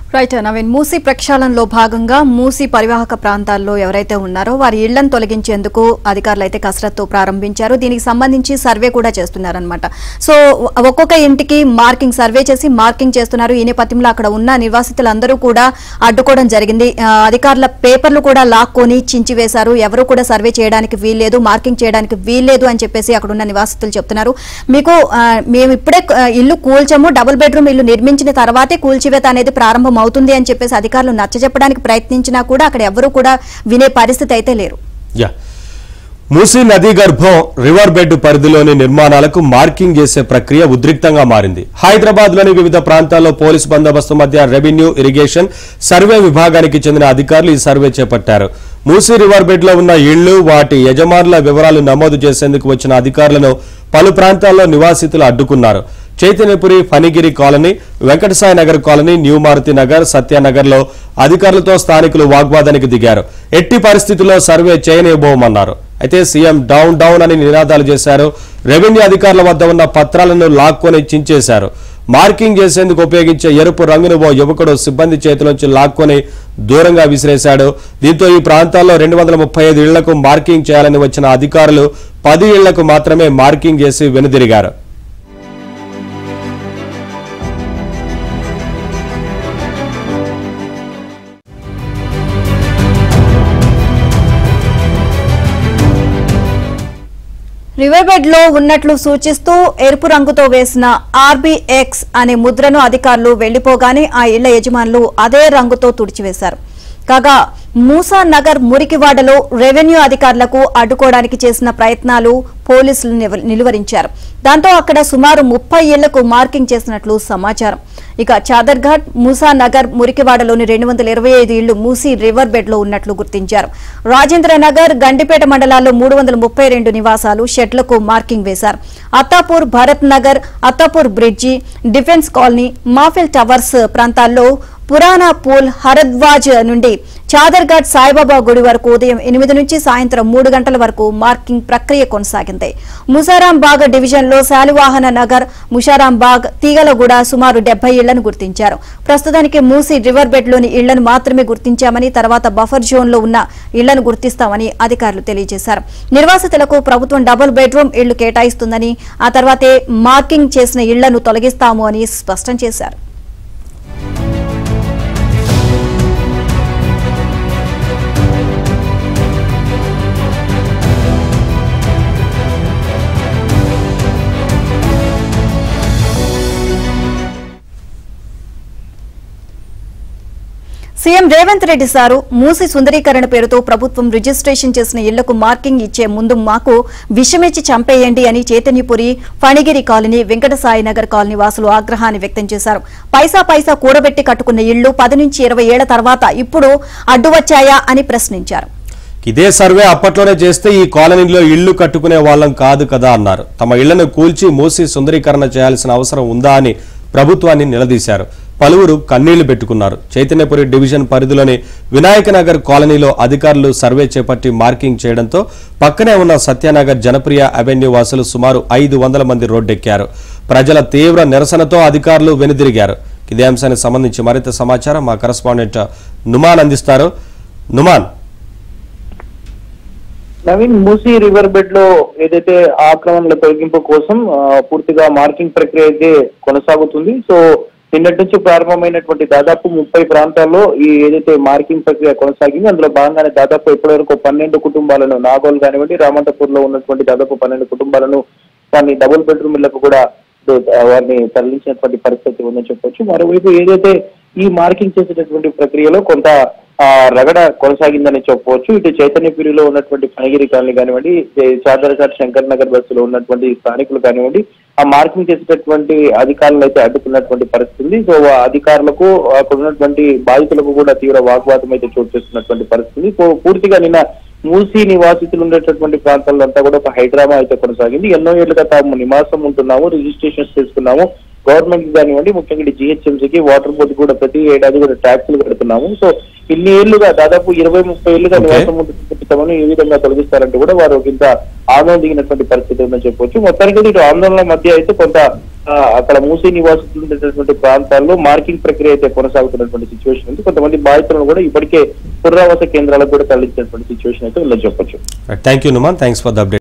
Right Naveen Musi ప్రక్షాళనలో భాగంగా మూసీ పరివాహక ప్రాంతాల్లో ఎవరైతే ఉన్నారో వారి ఇళ్లను తొలగించేందుకు అధికారులు అయితే కసరత్తు ప్రారంభించారు దీనికి సంబంధించి సర్వే కూడా చేస్తున్నారనమాట సో ఒక్కొక్క ఇంటికి మార్కింగ్ సర్వే చేసి మార్కింగ్ చేస్తున్నారు ఈ నేపథ్యంలో అక్కడ ఉన్న నివాసితులందరూ కూడా అడ్డుకోవడం జరిగింది ఆ, అధికారుల పేపర్లు కూడా లాక్కొని చించివేశారు ఎవరు కూడా సర్వే చేయడానికి వీల్లేదు మార్కింగ్ చేయడానికి వీల్లేదు అని చెప్పేసి అక్కడ ఉన్న నివాసితులు చెప్తున్నారు మీకు ఆ, మేము ఇప్పుడే ఆ, ఇల్లు కూల్చము డబుల్ బెడ్రూమ్ ఇల్లు నిర్మించిన తర్వాతే కూల్చివేత అనేది ప్రారంభం అవుతుంది అని చెప్పేసి అధికారులు నచ్చజెప్పడానికి ప్రయత్నించినా కూడా అక్కడ ఎవరు కూడా వినే పరిస్థితి అయితే లేరు యా మూసీ నదీ గర్భం రివర్ బెడ్ పరిధిలోని నిర్మాణాలకు మార్కింగ్ చేసే ప్రక్రియ ఉద్రిక్తంగా మారింది హైదరాబాద్ లోని వివిధ ప్రాంతాల్లో పోలీసు బందోబస్తు మధ్య రెవెన్యూ ఇరిగేషన్ సర్వే విభాగానికి చెందిన అధికారులు ఈ సర్వే చేపట్టారు మూసీ రివర్ బెడ్ లో ఉన్న ఇళ్లు వాటి యజమానుల వివరాలు నమోదు చేసేందుకు వచ్చిన అధికారులను పలు ప్రాంతాల్లో నివాసితులు అడ్డుకున్నారు Chaitanyapuri Phanigiri colony Venkatasai Nagar colony new Maruti Nagar Satyanagar లో అధికారులతో స్థానికులు వాగ్వాదానికి దిగారు ఎట్టి పరిస్థితుల్లో సర్వే చేయనివ్వబోమన్నారు అయితే సీఎం డౌన్ డౌన్ అని నినాదాలు చేశారు రెవెన్యూ అధికారుల వద్ద ఉన్న పత్రాలను లాక్కొని చించేశారు మార్కింగ్ చేసేందుకు ఉపయోగించే ఎరుపు రంగును ఓ యువకుడు సిబ్బంది చేతిలోంచి లాక్కొని దూరంగా విసిరేశాడు దీంతో ఈ ప్రాంతాల్లో రెండు వందల ముప్పై ఐదు ఇళ్లకు మార్కింగ్ చేయాలని వచ్చిన అధికారులు పది ఇళ్లకు మాత్రమే మార్కింగ్ చేసి వెనుదిరిగారు రివర్ బెడ్ లో ఉన్నట్లు సూచిస్తూ ఎరుపు రంగుతో వేసిన ఆర్బీఎక్స్ అనే ముద్రను అధికారులు వెళ్లిపోగానే ఆ ఇళ్ల యజమానులు అదే రంగుతో తుడిచివేశారు కాగా మూసా నగర్ మురికివాడలో రెవెన్యూ అధికారులకు అడ్డుకోవడానికి చేసిన ప్రయత్నాలు పోలీసులు నివ- నిలువరించారు దాంతో అక్కడ సుమారు ముప్పై ఇళ్లకు మార్కింగ్ చేసినట్లు సమాచారం ఇక చాదర్ఘాట్ మూసా నగర్ మురికివాడలోని రెండు వందల ఇరవై ఐదు ఇళ్లు మూసీ రివర్ బెడ్ లో ఉన్నట్లు గుర్తించారు రాజేంద్ర నగర్ గండిపేట మండలాల్లో మూడు వందల ముప్పై రెండు నివాసాలు షెడ్లకు మార్కింగ్ వేశారు Attapur Bharat Nagar Attapur bridge defence colony మాఫిల్ టవర్స్ ప్రాంతాల్లో పురాణా పూల్ హరద్వాజ్ నుండి చాదర్ఘాట్ సాయిబాబా గుడి వరకు ఉదయం ఎనిమిది నుంచి సాయంత్రం మూడు గంటల వరకు మార్కింగ్ ప్రక్రియ కొనసాగింది ముసారాం బాగ్ డివిజన్ లో శాలివాహన నగర్ ముషారాం బాగ్ తీగలగూడ సుమారు డెబ్బై ఇళ్లను గుర్తించారు ప్రస్తుతానికి మూసి రివర్ బెడ్ లోని ఇళ్లను మాత్రమే గుర్తించామని తర్వాత బఫర్ జోన్ లో ఉన్న ఇళ్లను గుర్తిస్తామని అధికారులు తెలియజేశారు నిర్వాసితులకు ప్రభుత్వం డబుల్ బెడ్రూమ్ ఇళ్లు కేటాయిస్తుందని ఆ తర్వాతే మార్కింగ్ చేసిన ఇళ్లను తొలగిస్తాము అని స్పష్టం చేశారు సీఎం రేవంత్ రెడ్డి సారు మూసి సుందరీకరణ పేరుతో ప్రభుత్వం రిజిస్ట్రేషన్ చేసిన ఇళ్లకు మార్కింగ్ ఇచ్చే ముందు మాకు విషమిచ్చి చంపేయండి అని చైతన్యపురి ఫణిగిరి కాలనీ వెంకటసాయి నగర్ కాలనీ వాసులు ఆగ్రహాన్ని వ్యక్తం చేశారు పైసా పైసా కూడబెట్టి కట్టుకున్న ఇళ్లు పది నుంచి ఇరవై ఏళ్ల తర్వాత ఇప్పుడు అడ్డు వచ్చాయా అని ప్రశ్నించారు ఇదే సర్వే అప్పట్లోనే చేస్తే ఈ కాలనీలో ఇళ్లు కట్టుకునే వాళ్ళం కాదు కదా అన్నారు తమ ఇళ్లను కూల్చి మూసి సుందరీకరణ చేయాల్సిన అవసరం ఉందా అని ప్రభుత్వాన్ని నిలదీశారు పలువురు కన్నీళ్లు పెట్టుకున్నారు చైతన్యపురి డివిజన్ పరిధిలోని వినాయక నగర్ కాలనీలో అధికారులు సర్వే చేపట్టి మార్కింగ్ చేయడంతో పక్కనే ఉన్న సత్యనగర్ జనప్రియ అవెన్యూ వాసులు సుమారు ఐదు వందల మంది రోడ్డెక్కారు ప్రజల తీవ్ర నిరసనతో అధికారులు వెనుదిరిగారు ఇదే అంశానికి సంబంధించి మరింత సమాచారం మా కరస్పాండెంట్ నుమాన్ అందిస్తారు నుమాన్ నవీన్ మూసీ రివర్ బెడ్ లో ఏదైతే ఆక్రమణల తొలగింపు కోసం ఆ, పూర్తిగా మార్కింగ్ ప్రక్రియ అయితే కొనసాగుతుంది సో నిన్నటి నుంచి ప్రారంభమైనటువంటి దాదాపు ముప్పై ప్రాంతాల్లో ఈ ఏదైతే మార్కింగ్ ప్రక్రియ కొనసాగింది అందులో భాగంగానే దాదాపు ఇప్పటివరకు పన్నెండు కుటుంబాలను నాగోల్ కానివ్వండి రామంతపూర్ లో ఉన్నటువంటి దాదాపు పన్నెండు కుటుంబాలను దాన్ని డబుల్ బెడ్రూమ్ ఇళ్లకు కూడా ఆ, వారిని తరలించినటువంటి పరిస్థితి ఉందని చెప్పొచ్చు మరోవైపు ఏదైతే ఈ మార్కింగ్ చేసేటటువంటి ప్రక్రియలో కొంత ఆ రగడ కొనసాగిందని చెప్పవచ్చు ఇటు చైతన్యపురిలో ఉన్నటువంటి ఫణగిరి కాలనీ కానివ్వండి ఏ- చాదరఘాట్ శంకర్ నగర్ బస్సులో ఉన్నటువంటి స్థానికులు కానివ్వండి ఆ మార్కింగ్ చేసేటటువంటి అధికారులు అయితే అడ్డుకున్నటువంటి పరిస్థితి ఉంది సో ఆ అధికారులకు అక్కడ ఉన్నటువంటి బాధితులకు కూడా తీవ్ర వాగ్వాదం అయితే చోటు చేస్తున్నటువంటి పరిస్థితి ఉంది. సో పూర్తిగా నిన్న మూసీ నివాసితులు ఉండేటటువంటి ప్రాంతాల్లో అంతా కూడా ఒక హైడ్రామా అయితే కొనసాగింది ఎన్నో ఏళ్లుగా తాము నివాసం ఉంటున్నాము రిజిస్ట్రేషన్స్ చేసుకున్నాము గవర్నమెంట్ కానివ్వండి ముఖ్యంగా జిహెచ్ఎంసీకి వాటర్ బోర్డు కూడా ప్రతి ఏడాది కూడా ట్యాక్సులు కడుతున్నాము సో ఇన్ని ఏళ్లుగా దాదాపు ఇరవై ముప్పై ఏళ్లుగా Okay. నివాసం ఉంటున్నటువంటి తమను ఈ విధంగా తొలగిస్తారంటూ కూడా వారు ఇంత ఆందోళన దిగినటువంటి పరిస్థితి ఉందని చెప్పొచ్చు మొత్తానికి అయితే ఇటు ఆందోళన మధ్య అయితే కొంత ఆ, అక్కడ మూసీ నివాసితులు ఉండేటటువంటి ప్రాంతాల్లో మార్కింగ్ ప్రక్రియ అయితే కొనసాగుతున్నటువంటి సిచ్యువేషన్ ఉంది కొంతమంది బాధితులను కూడా ఇప్పటికే పునరావాస కేంద్రాలకు కూడా తరలించినటువంటి సిచ్యువేషన్ అయితే ఉందని చెప్పొచ్చు thank you Numan thanks for the update